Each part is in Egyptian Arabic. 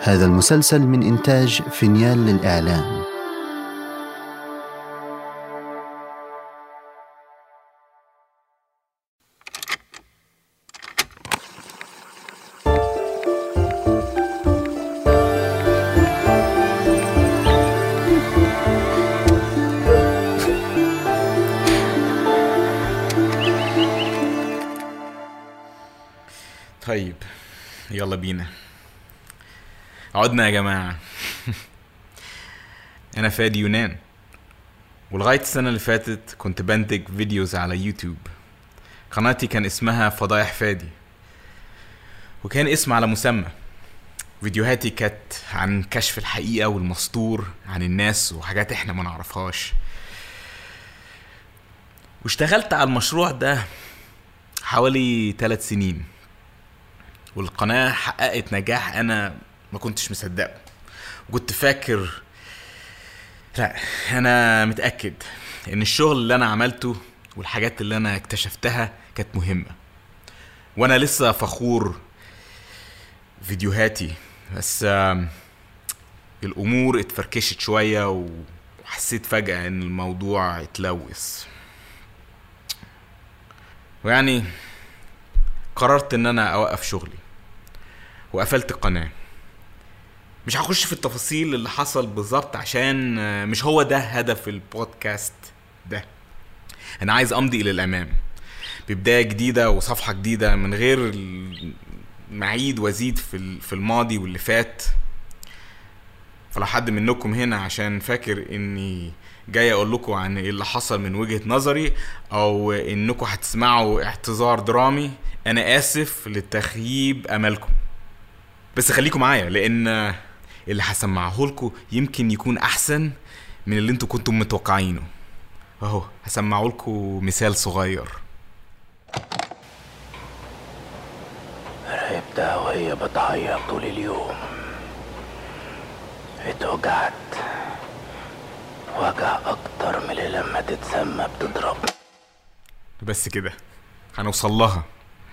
هذا المسلسل من إنتاج فينيال للإعلام طيب يلا بينا عدنا يا جماعة أنا فادي يونان ولغاية السنة اللي فاتت كنت بنتج فيديوز على يوتيوب قناتي كان اسمها فضايح فادي وكان اسم على مسمى فيديوهاتي كانت عن كشف الحقيقة والمستور عن الناس وحاجات احنا ما نعرفهاش واشتغلت على المشروع ده حوالي ثلاث سنين والقناة حققت نجاح أنا ما كنتش مصدقه وكنت فاكر لا أنا متأكد إن الشغل اللي أنا عملته والحاجات اللي أنا اكتشفتها كانت مهمة وأنا لسه فخور فيديوهاتي بس آم، الأمور اتفركشت شوية وحسيت فجأة إن الموضوع اتلوث ويعني قررت ان انا اوقف شغلي وقفلت القناة مش هخش في التفاصيل اللي حصل بالظبط عشان آه، مش هو ده هدف البودكاست ده انا عايز امضي الى الامام ببداية جديدة وصفحة جديدة من غير ال- معيد وازيد في ال- في الماضي واللي فات فلو حد منكم هنا عشان فاكر اني جاي اقول لكم عن ايه اللي حصل من وجهة نظري او انكم هتسمعوا اعتذار درامي انا اسف لتخييب املكم بس خليكم معايا لان اللي هسمعه لكم يمكن يكون احسن من اللي انتوا كنتم متوقعينه اهو هسمعه لكم مثال صغير راقبتها وهي بتعيط طول اليوم اتوجعت وجع اكتر من اللي لما تتسمى بتضرب بس كده هنوصل لها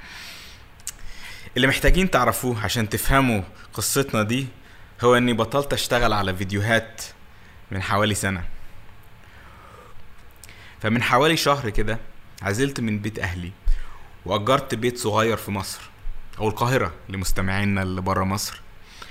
اللي محتاجين تعرفوه عشان تفهموا قصتنا دي هو اني بطلت اشتغل على فيديوهات من حوالي سنة فمن حوالي شهر كده عزلت من بيت اهلي واجرت بيت صغير في مصر او القاهرة لمستمعينا اللي برا مصر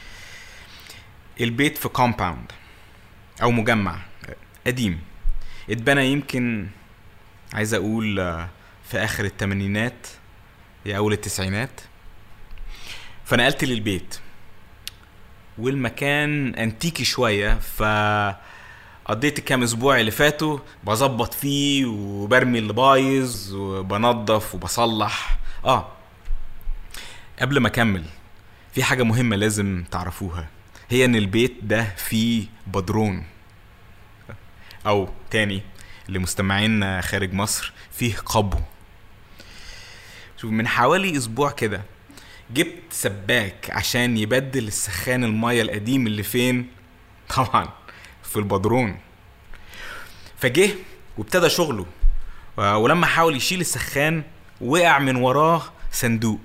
البيت في كومباوند او مجمع قديم اتبنى يمكن عايز اقول آه، في اخر الثمانينات يا اول التسعينات فنقلت للبيت والمكان انتيكي شويه ف قضيت الكام اسبوع اللي فاتوا بظبط فيه وبرمي اللي بايظ وبنضف وبصلح اه قبل ما اكمل في حاجه مهمه لازم تعرفوها هي ان البيت ده فيه بدرون او تاني لمستمعينا خارج مصر فيه قبو شوف من حوالي اسبوع كده جبت سباك عشان يبدل السخان المية القديم اللي فين طبعا في البدرون فجه وابتدى شغله و- ولما حاول يشيل السخان وقع من وراه صندوق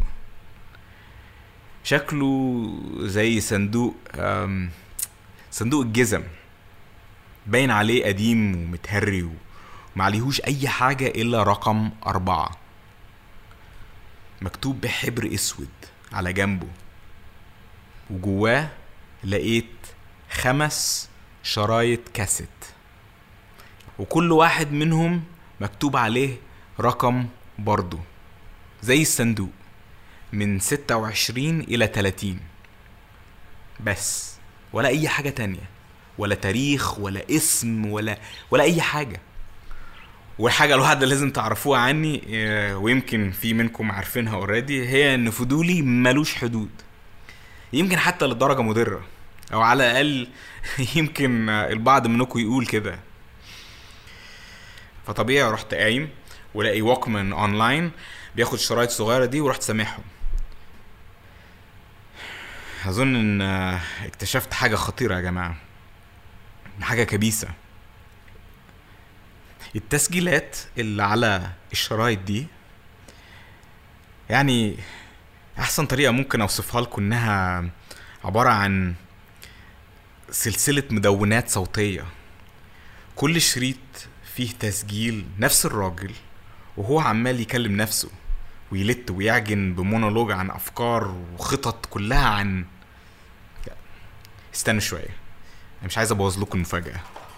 شكله زي صندوق أم، صندوق الجزم باين عليه قديم ومتهري ومعليهوش أي حاجة إلا رقم أربعة مكتوب بحبر أسود على جنبه وجواه لقيت خمس شرايط كاسيت وكل واحد منهم مكتوب عليه رقم برضه زي الصندوق من ستة وعشرين إلى تلاتين بس ولا أي حاجة تانية ولا تاريخ ولا اسم ولا ولا أي حاجة والحاجة الواحدة اللي لازم تعرفوها عني آه، ويمكن في منكم عارفينها اوريدي هي ان فضولي ملوش حدود يمكن حتى لدرجة مضرة او على الاقل يمكن آه، البعض منكم يقول كده فطبيعي رحت قايم ولاقي ووكمان اونلاين بياخد الشرايط الصغيرة دي ورحت سامعهم اظن ان آه، اكتشفت حاجة خطيرة يا جماعة حاجة كبيسة التسجيلات اللي على الشرايط دي يعني احسن طريقة ممكن اوصفها لكم انها عبارة عن سلسلة مدونات صوتية كل شريط فيه تسجيل نفس الراجل وهو عمال يكلم نفسه ويلت ويعجن بمونولوج عن افكار وخطط كلها عن استنى شويه انا مش عايز ابوظ لكم المفاجاه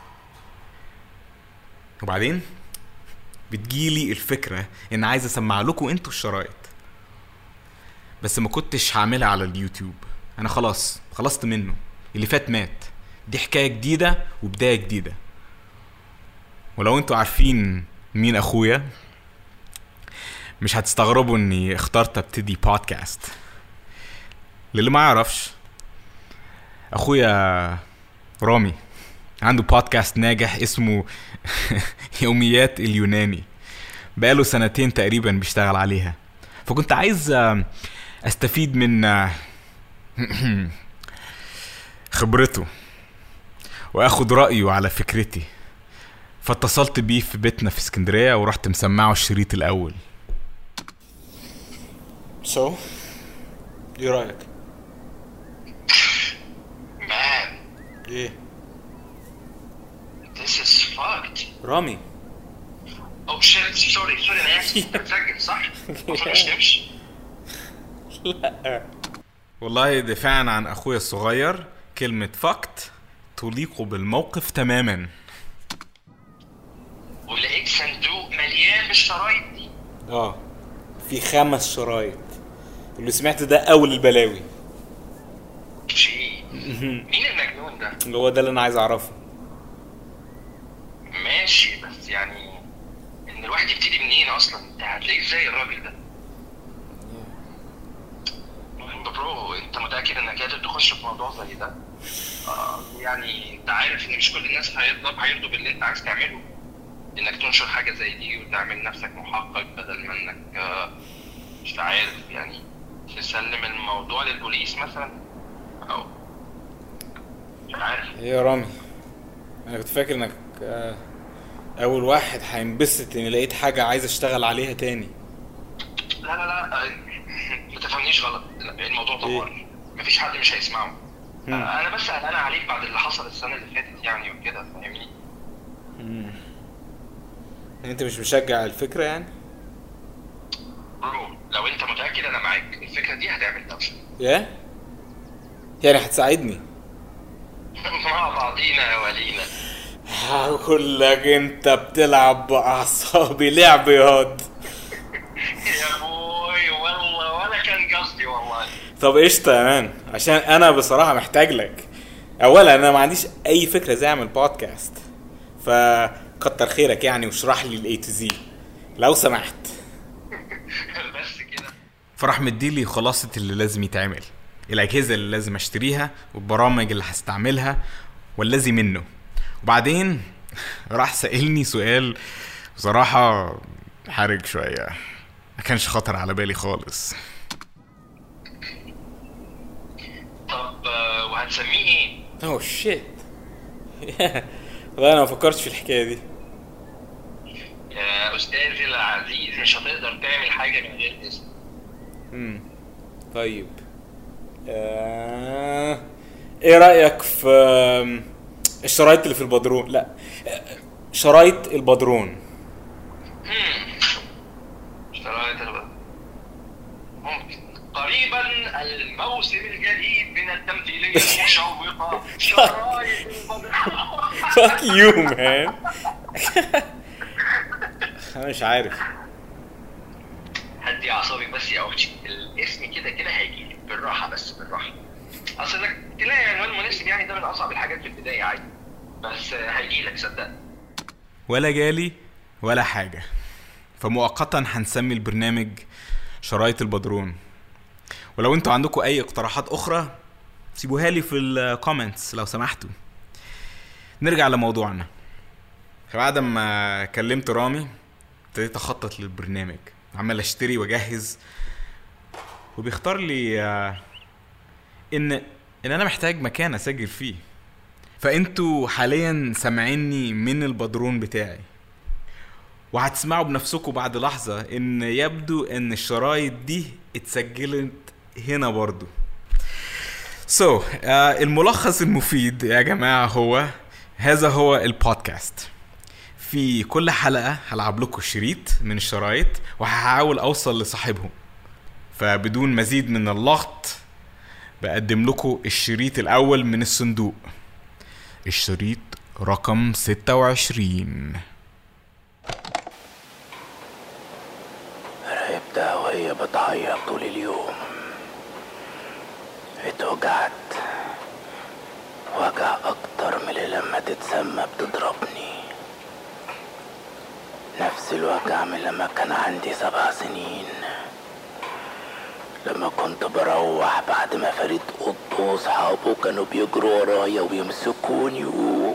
وبعدين بتجيلي الفكره ان عايز اسمع لكم انتوا الشرايط بس ما كنتش هعملها على اليوتيوب انا خلاص خلصت منه اللي فات مات دي حكايه جديده وبدايه جديده ولو انتوا عارفين مين اخويا مش هتستغربوا اني اخترت ابتدي بودكاست للي ما يعرفش اخويا رامي عنده بودكاست ناجح اسمه يوميات اليوناني بقاله سنتين تقريبا بيشتغل عليها فكنت عايز آه، استفيد من آه، خبرته واخد رايه على فكرتي فاتصلت بيه في بيتنا في اسكندريه ورحت مسمعه الشريط الاول سو ايه رايك Man, ايه this is fucked. رامي Oh shit, sorry, sorry, انا اسف. انت بتسجل صح؟ المفروض مش تمشي. والله دفاعا عن اخويا الصغير كلمة فقت تليق بالموقف تماما ولقيت صندوق مليان بالشرايط دي. اه في خمس شرايط اللي سمعت ده اول البلاوي شيء. مين المجنون ده؟ اللي هو ده اللي انا عايز اعرفه ماشي بس يعني ان الواحد يبتدي منين اصلا؟ انت هتلاقيه ازاي الراجل ده؟ برو انت متاكد انك قادر تخش في موضوع زي ده؟ آه يعني انت عارف ان مش كل الناس هيرضى هيرضوا باللي انت عايز تعمله انك تنشر حاجه زي دي وتعمل نفسك محقق بدل ما انك آه مش عارف يعني تسلم الموضوع للبوليس مثلا او مش عارف ايه يا رامي انا كنت فاكر انك آه، اول واحد هينبسط اني لقيت حاجة عايز اشتغل عليها تاني لا لا لا آه، ما تفهمنيش غلط لا، الموضوع طوال مفيش حد مش هيسمعه آه، انا بس قلقان عليك بعد اللي حصل السنه اللي فاتت يعني وكده فاهمني انت مش مشجع الفكرة يعني برو لو انت متاكد انا معاك الفكره دي هتعمل دوشه يا يعني هتساعدني مع بعضينا يا ولينا هقول لك انت بتلعب باعصابي لعب ياض يا بوي والله ولا كان قصدي والله طب قشطة يا مان عشان انا بصراحة محتاج لك اولا انا ما عنديش اي فكرة ازاي اعمل بودكاست فكتر خيرك يعني واشرح لي الاي تو زي لو سمحت بس كده فراح مديلي خلاصة اللي لازم يتعمل الأجهزة اللي لازم أشتريها والبرامج اللي هستعملها والذي منه وبعدين راح سألني سؤال بصراحة حرج شوية ما كانش خطر على بالي خالص طب آه، وهتسميه ايه؟ اوه شيت والله انا ما فكرتش في الحكايه دي يا استاذي العزيز مش هتقدر تعمل حاجه من غير اسم امم طيب آه... ايه رايك في آم، الشرايط اللي في البدرون لا آه، شرايط البدرون شرايط البلد ممكن قريبا الموسم الجديد من التمثيلية المشوقة شرايط البدر فاك يو مان انا مش عارف هدي اعصابك بس يا اختي الاسم كده كده هيجيلك بالراحة بس بالراحة اصل انك تلاقي عنوان مناسب يعني ده من اصعب الحاجات في البداية عادي بس هيجيلك صدقني ولا جالي ولا حاجة فمؤقتا هنسمي البرنامج شرايط البدرون ولو انتوا عندكم اي اقتراحات اخرى سيبوها لي في الكومنتس لو سمحتوا نرجع لموضوعنا بعد ما كلمت رامي ابتديت اخطط للبرنامج عمال اشتري واجهز وبيختار لي آه، ان ان انا محتاج مكان اسجل فيه فانتوا حاليا سامعيني من البدرون بتاعي وهتسمعوا بنفسكم بعد لحظة ان يبدو ان الشرايط دي اتسجلت هنا برضو سو so, uh, الملخص المفيد يا جماعة هو هذا هو البودكاست في كل حلقة هلعب لكم شريط من الشرايط وهحاول أوصل لصاحبهم فبدون مزيد من اللغط بقدم لكم الشريط الأول من الصندوق الشريط رقم 26 راقبتها وهي بتعيط طول اليوم اتوجعت وجع اكتر من اللي لما تتسمى بتضربني نفس الوجع من لما كان عندي سبع سنين لما كنت بروح بعد ما فريد قط واصحابه كانوا بيجروا ورايا ويمسكوني و...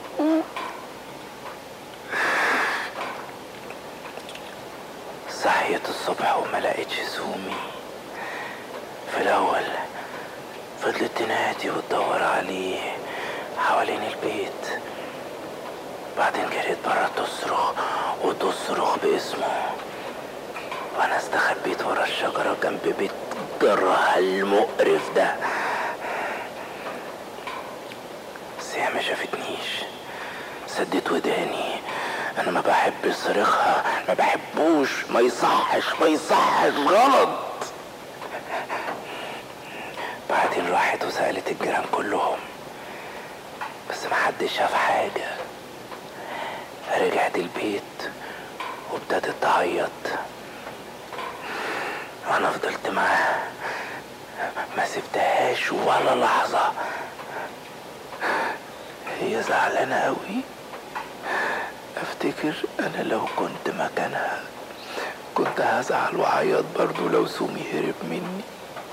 صحيت الصبح وما لقيتش سومي في الاول فضلت تنادي وتدور عليه حوالين البيت بعدين جريت برا تصرخ وتصرخ باسمه وانا استخبيت ورا الشجرة جنب بيت جرها المقرف ده بس هي ما شافتنيش سدت وداني انا ما بحب صريخها ما بحبوش ما يصحش ما يصحش غلط بعدين راحت وسألت الجيران كلهم بس ما حدش شاف حاجة رجعت البيت وابتدت تعيط وانا فضلت معاها ما سبتهاش ولا لحظة هي زعلانة قوي افتكر انا لو كنت مكانها كنت هزعل وعيط برضو لو سومي هرب مني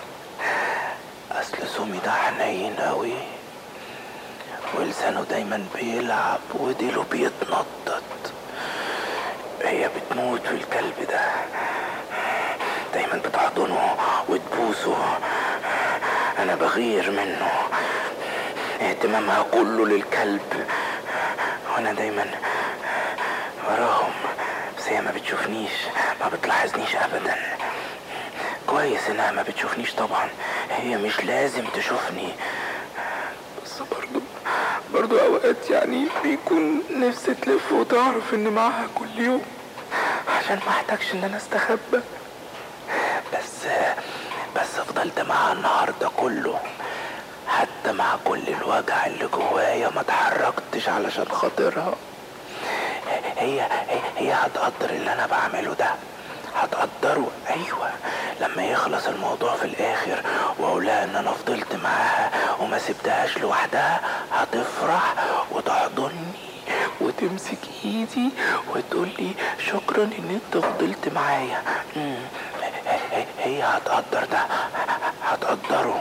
اصل سومي ده حنين قوي ولسانه دايما بيلعب وديله بيتنطط هي بتموت في الكلب ده دايما بتحضنه وتبوسه انا بغير منه اهتمامها كله للكلب وانا دايما وراهم بس هي ما بتشوفنيش ما بتلاحظنيش ابدا كويس انها ما بتشوفنيش طبعا هي مش لازم تشوفني بس برضو برضو اوقات يعني بيكون نفسي تلف وتعرف ان معاها كل يوم عشان ما احتاجش ان انا استخبى بس بس فضلت معاها النهارده كله حتى مع كل الوجع اللي جوايا ما اتحركتش علشان خاطرها هي هي, هي هتقدر اللي انا بعمله ده هتقدره ايوه لما يخلص الموضوع في الاخر واقولها ان انا فضلت معاها وما سبتهاش لوحدها هتفرح وتحضني وتمسك ايدي وتقول لي شكرا ان انت فضلت معايا مم. هي هتقدر ده هتقدره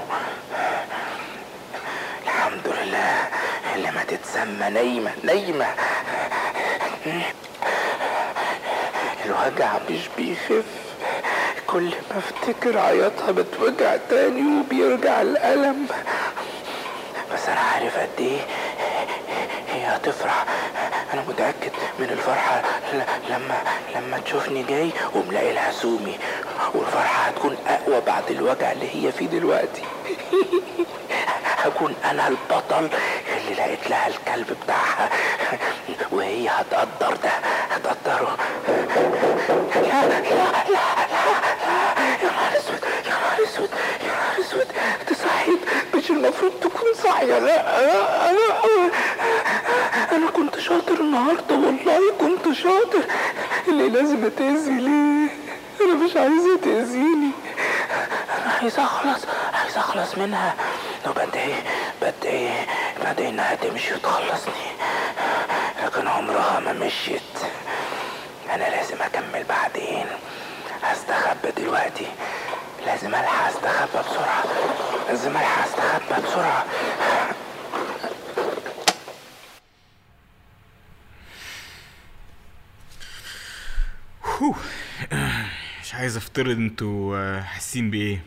الحمد لله اللي ما تتسمى نايمة نايمة الوجع مش بيخف كل ما افتكر عياطها بتوجع تاني وبيرجع الألم بس أنا عارف قد إيه هي هتفرح أنا متأكد من الفرحة ل- لما لما تشوفني جاي وملاقي لها سومي والفرحة هتكون أقوى بعد الوجع اللي هي فيه دلوقتي هكون أنا البطل اللي لقيت لها الكلب بتاعها وهي هتقدر ده هتقدره لا لا لا لا يا نهار اسود يا نهار اسود يا نهار اسود انت صحيت مش المفروض تكون صاحية لا لا لا انا كنت شاطر النهارده والله كنت شاطر اللي لازم اتأذي ليه انا مش عايزة تأذيني انا عايز اخلص عايز اخلص منها وبدعي بدعي بدعي انها تمشي وتخلصني لكن عمرها ما مشيت انا لازم اكمل بعدين هستخبى دلوقتي لازم الحق استخبى بسرعة لازم الحق استخبى بسرعة هو. مش عايز افترض انتوا آه، حاسين بايه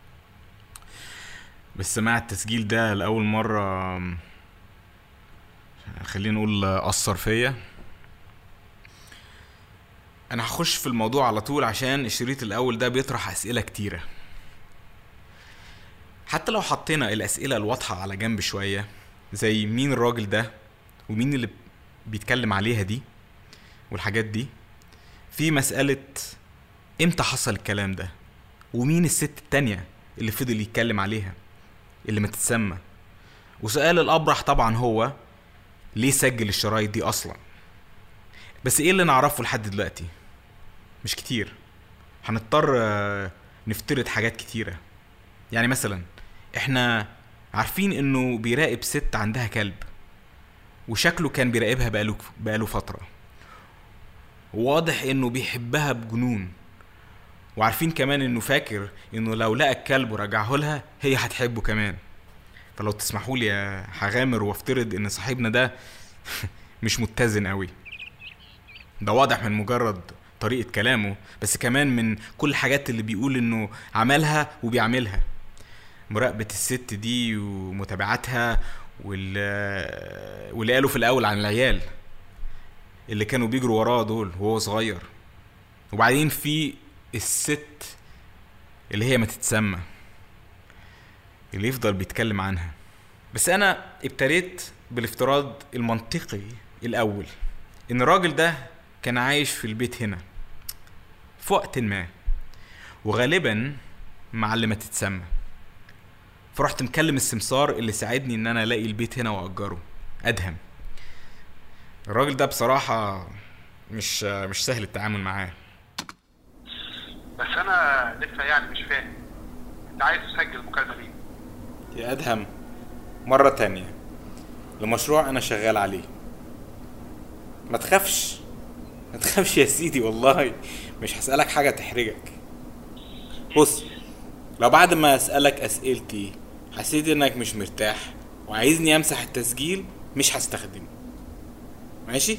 بس سماع التسجيل ده لأول مرة آم، خلينا نقول آه، أثر فيا أنا هخش في الموضوع على طول عشان الشريط الأول ده بيطرح أسئلة كتيرة حتى لو حطينا الاسئله الواضحه على جنب شويه زي مين الراجل ده ومين اللي بيتكلم عليها دي والحاجات دي في مساله امتى حصل الكلام ده ومين الست التانية اللي فضل يتكلم عليها اللي ما تتسمى وسؤال الأبرح طبعا هو ليه سجل الشرايط دي أصلا بس ايه اللي نعرفه لحد دلوقتي مش كتير هنضطر آه، نفترض حاجات كتيرة يعني مثلا احنا عارفين انه بيراقب ست عندها كلب وشكله كان بيراقبها بقاله بقاله فترة واضح انه بيحبها بجنون وعارفين كمان انه فاكر انه لو لقى الكلب ورجعه لها هي هتحبه كمان فلو تسمحوا لي هغامر وافترض ان صاحبنا ده مش متزن قوي ده واضح من مجرد طريقة كلامه بس كمان من كل الحاجات اللي بيقول انه عملها وبيعملها مراقبة الست دي ومتابعتها وال واللي قاله في الاول عن العيال اللي كانوا بيجروا وراه دول وهو صغير وبعدين في الست اللي هي ما تتسمى اللي يفضل بيتكلم عنها بس انا ابتديت بالافتراض المنطقي الاول ان الراجل ده كان عايش في البيت هنا في وقت ما وغالبا مع اللي ما تتسمى فرحت مكلم السمسار اللي ساعدني ان انا الاقي البيت هنا واجره ادهم الراجل ده بصراحة مش مش سهل التعامل معاه بس انا لسه يعني مش فاهم انت عايز تسجل مكالمه ليه يا ادهم مرة تانية لمشروع انا شغال عليه ما تخافش ما تخافش يا سيدي والله مش هسألك حاجة تحرجك بص لو بعد ما اسألك اسئلتي حسيت انك مش مرتاح وعايزني امسح التسجيل مش هستخدمه ماشي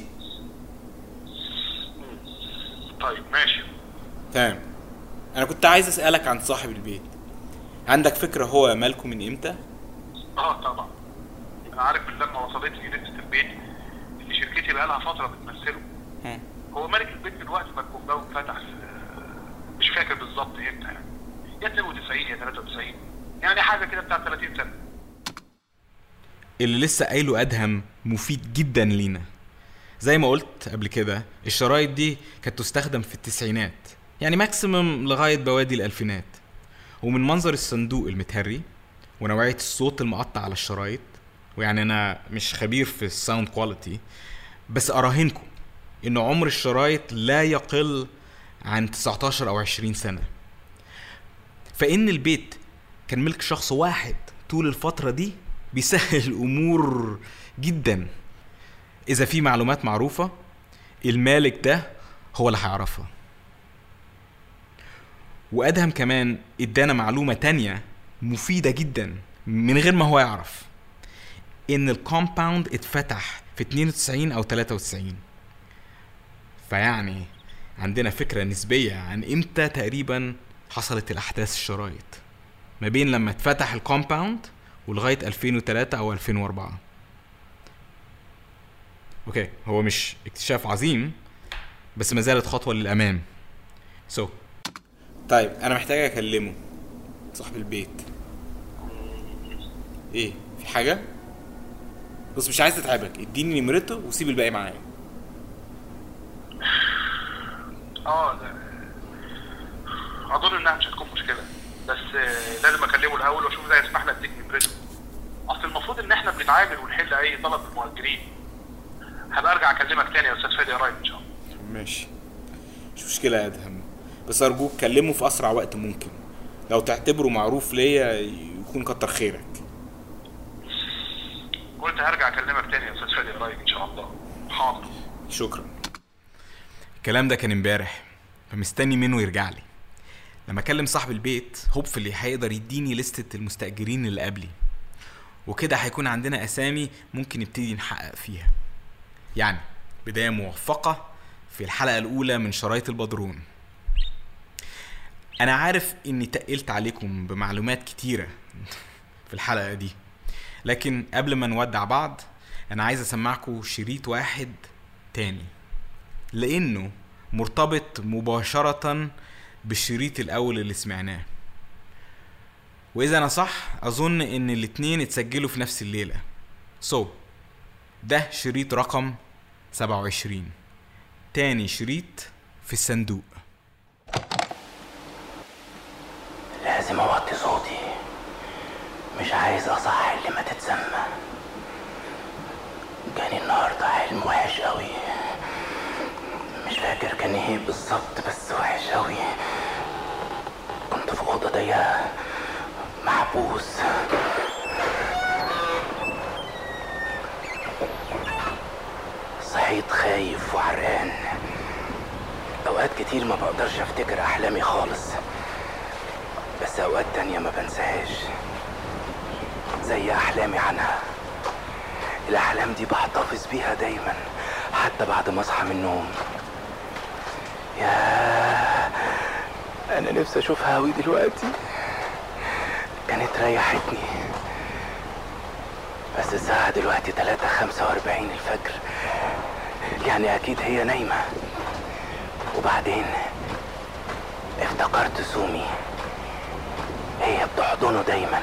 طيب ماشي تمام انا كنت عايز اسألك عن صاحب البيت عندك فكرة هو مالكم من امتى اه طبعا انا عارف من لما وصلت لي لسه البيت اللي شركتي بقى لها فتره بتمثله ها. هو مالك البيت من وقت ما الكومباوند فتح في- مش فاكر بالظبط امتى يعني يا 92 يا 93 يعني حاجه كده بتاع 30 سنه اللي لسه قايله ادهم مفيد جدا لينا زي ما قلت قبل كده الشرايط دي كانت تستخدم في التسعينات يعني ماكسيمم لغاية بوادي الألفينات ومن منظر الصندوق المتهري ونوعية الصوت المقطع على الشرايط ويعني أنا مش خبير في الساوند كواليتي بس أراهنكم إن عمر الشرايط لا يقل عن 19 أو 20 سنة فإن البيت كان ملك شخص واحد طول الفترة دي بيسهل الأمور جدا إذا في معلومات معروفة المالك ده هو اللي هيعرفها وأدهم كمان ادانا معلومة تانية مفيدة جدا من غير ما هو يعرف إن الكومباوند اتفتح في 92 أو 93 فيعني عندنا فكرة نسبية عن إمتى تقريبا حصلت الأحداث الشرايط ما بين لما اتفتح الكومباوند ولغاية 2003 أو 2004 اوكي هو مش اكتشاف عظيم بس ما زالت خطوة للأمام سو so. طيب أنا محتاج أكلمه صاحب البيت إيه في حاجة؟ بص مش عايز أتعبك اديني نمرته وسيب الباقي معايا اه ده اظن انها مش هتكون مشكله بس آه، لازم اكلمه الاول واشوف ازاي يسمح لي اديك نمرته اصل المفروض ان احنا بنتعامل ونحل اي طلب من المهاجرين هبقى ارجع اكلمك تاني يا استاذ فادي قريب ان شاء الله ماشي مش مشكلة يا أدهم بس أرجوك كلمه في أسرع وقت ممكن لو تعتبره معروف ليا يكون كتر خيرك قلت هرجع اكلمك تاني يا استاذ فادي قريب ان شاء الله حاضر شكرا الكلام ده كان امبارح فمستني منه يرجع لي لما اكلم صاحب البيت هوبفلي هيقدر يديني لستة المستأجرين اللي قبلي وكده هيكون عندنا اسامي ممكن نبتدي نحقق فيها يعني بداية موفقة في الحلقة الأولى من شرايط البدرون أنا عارف إني تقلت عليكم بمعلومات كتيرة في الحلقة دي لكن قبل ما نودع بعض أنا عايز أسمعكم شريط واحد تاني لانه مرتبط مباشرة بالشريط الاول اللي سمعناه واذا انا صح اظن ان الاتنين اتسجلوا في نفس الليله سو so, ده شريط رقم 27 تاني شريط في الصندوق لازم اوطي صوتي مش عايز اصح اللي ما تتسمى جاني النهارده حلم وحش قوي مش فاكر كان ايه بالظبط بس وحش قوي كنت في اوضه ضيقه محبوس صحيت خايف وعرقان اوقات كتير ما بقدرش افتكر احلامي خالص بس اوقات تانية ما بنساهاش زي احلامي عنها الاحلام دي بحتفظ بيها دايما حتى بعد ما اصحى من النوم يا انا نفسي اشوفها اوي دلوقتي كانت ريحتني بس الساعة دلوقتي تلاتة خمسة واربعين الفجر يعني اكيد هي نايمة وبعدين افتكرت سومي هي بتحضنه دايما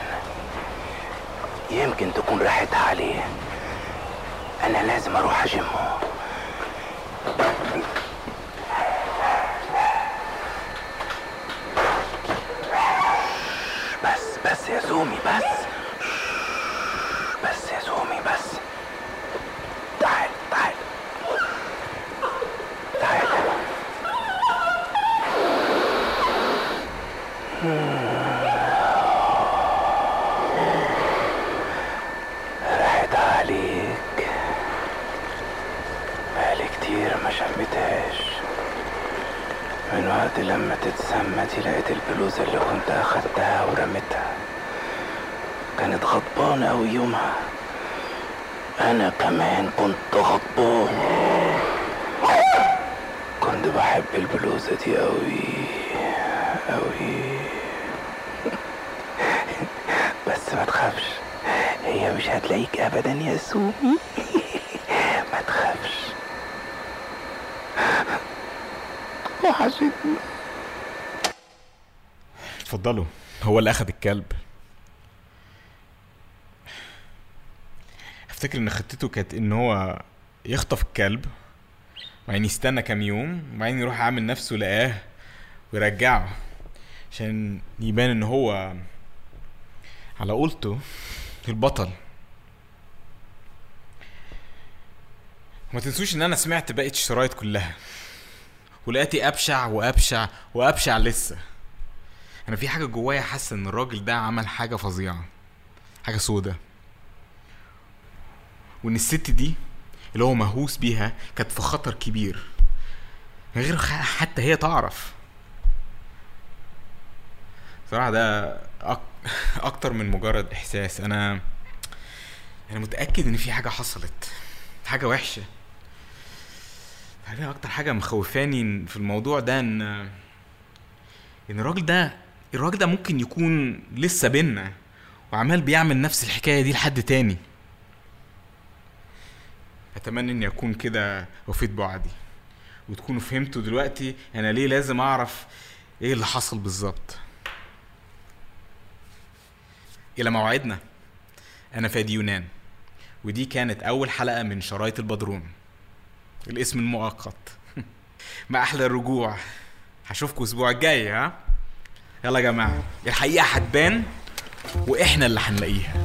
يمكن تكون راحتها عليه انا لازم اروح اجمه بس بس يا سومي بس بس يا سومي بس تعال تعال تعال راحت عليك بقالي كتير ما شمتهاش من وقت لما تتسمى دي لقيت البلوزة اللي كنت أخدتها ورميتها كانت غضبانة أوي يومها أنا كمان كنت غضبان كنت بحب البلوزة دي أوي أوي بس ما تخافش هي مش هتلاقيك أبدا يا سومي ما تخافش وحشتني اتفضلوا هو اللي اخد الكلب افتكر ان خطته كانت ان هو يخطف الكلب وبعدين يستنى كام يوم وبعدين يروح عامل نفسه لقاه ويرجعه عشان يبان ان هو على قولته البطل وما تنسوش ان انا سمعت باقي الشرايط كلها ولقيتي ابشع وابشع وابشع لسه انا في حاجه جوايا حاسه ان الراجل ده عمل حاجه فظيعه حاجه سودة وان الست دي اللي هو مهووس بيها كانت في خطر كبير من غير خ- حتى هي تعرف صراحة ده أك... أكتر من مجرد إحساس أنا أنا متأكد إن في حاجة حصلت حاجة وحشة أنا أكتر حاجة مخوفاني في الموضوع ده إن إن الراجل ده الراجل ده ممكن يكون لسه بينا وعمال بيعمل نفس الحكاية دي لحد تاني أتمنى إني أكون كده وفيت بعدي وتكونوا فهمتوا دلوقتي أنا ليه لازم أعرف إيه اللي حصل بالظبط إلى موعدنا أنا فادي يونان ودي كانت أول حلقة من شرايط البدرون الاسم المؤقت ما أحلى الرجوع هشوفكم الأسبوع الجاي ها يلا يا جماعة الحقيقة هتبان وإحنا اللي هنلاقيها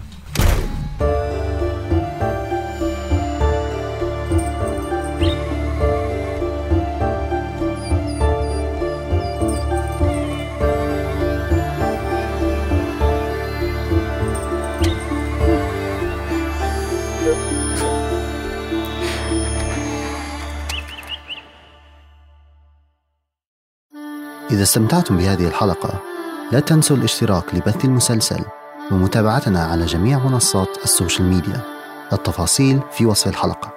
إذا استمتعتم بهذه الحلقة لا تنسوا الاشتراك لبث المسلسل ومتابعتنا على جميع منصات السوشيال ميديا التفاصيل في وصف الحلقه